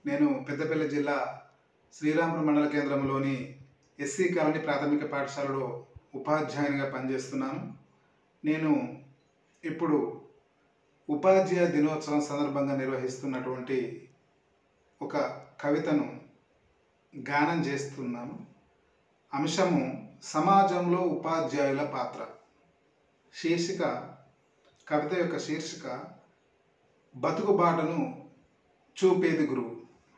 నేను పెద్దపల్లి జిల్లా శ్రీరాంపురం మండల కేంద్రంలోని ఎస్సీ కాలనీ ప్రాథమిక పాఠశాలలో ఉపాధ్యాయునిగా పనిచేస్తున్నాను నేను ఇప్పుడు ఉపాధ్యాయ దినోత్సవం సందర్భంగా నిర్వహిస్తున్నటువంటి ఒక కవితను గానం చేస్తున్నాను అంశము సమాజంలో ఉపాధ్యాయుల పాత్ర శీర్షిక కవిత యొక్క శీర్షిక బతుకుబాటను చూపేది గురువు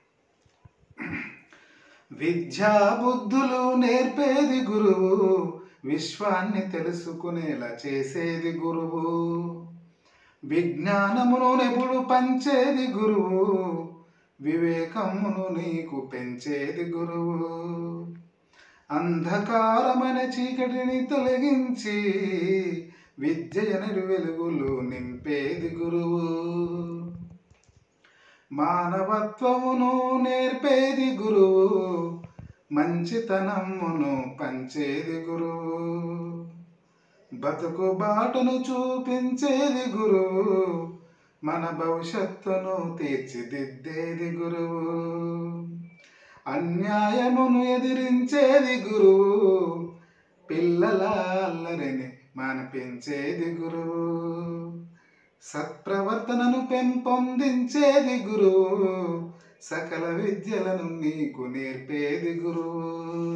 విద్యా బుద్ధులు నేర్పేది గురువు విశ్వాన్ని తెలుసుకునేలా చేసేది గురువు విజ్ఞానమును నెప్పుడు పంచేది గురువు వివేకమును నీకు పెంచేది గురువు అంధకారమైన చీకటిని తొలగించి విద్యయనరు వెలుగులు నింపేది గురువు మానవత్వమును నేర్పేది గురువు మంచితనమును పంచేది గురువు బతుకు బాటను చూపించేది గురువు మన భవిష్యత్తును తీర్చిదిద్దేది గురువు అన్యాయమును ఎదిరించేది గురువు పిల్లల అల్లరిని మానిపించేది గురువు సత్ప్రవర్తనను పెంపొందించేది గురువు సకల విద్యలను నీకు నేర్పేది గురువు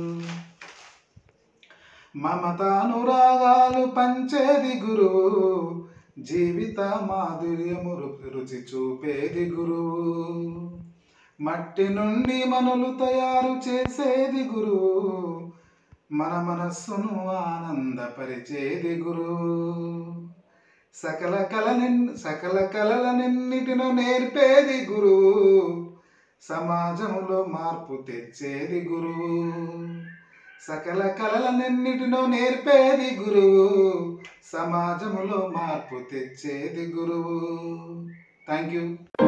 మమతానురాగాలు పంచేది గురువు జీవిత మాధుర్యము రు- రుచి చూపేది గురువు మట్టి నుండి మనలు తయారు చేసేది గురువు మన మనస్సును ఆనందపరిచేది గురువు సకల కళ సకల కళలనన్నిటినో నేర్పేది గురువు సమాజంలో మార్పు తెచ్చేది గురువు సకల కళలనన్నిటినో నేర్పేది గురువు సమాజంలో మార్పు తెచ్చేది గురువు థ్యాంక్ యూ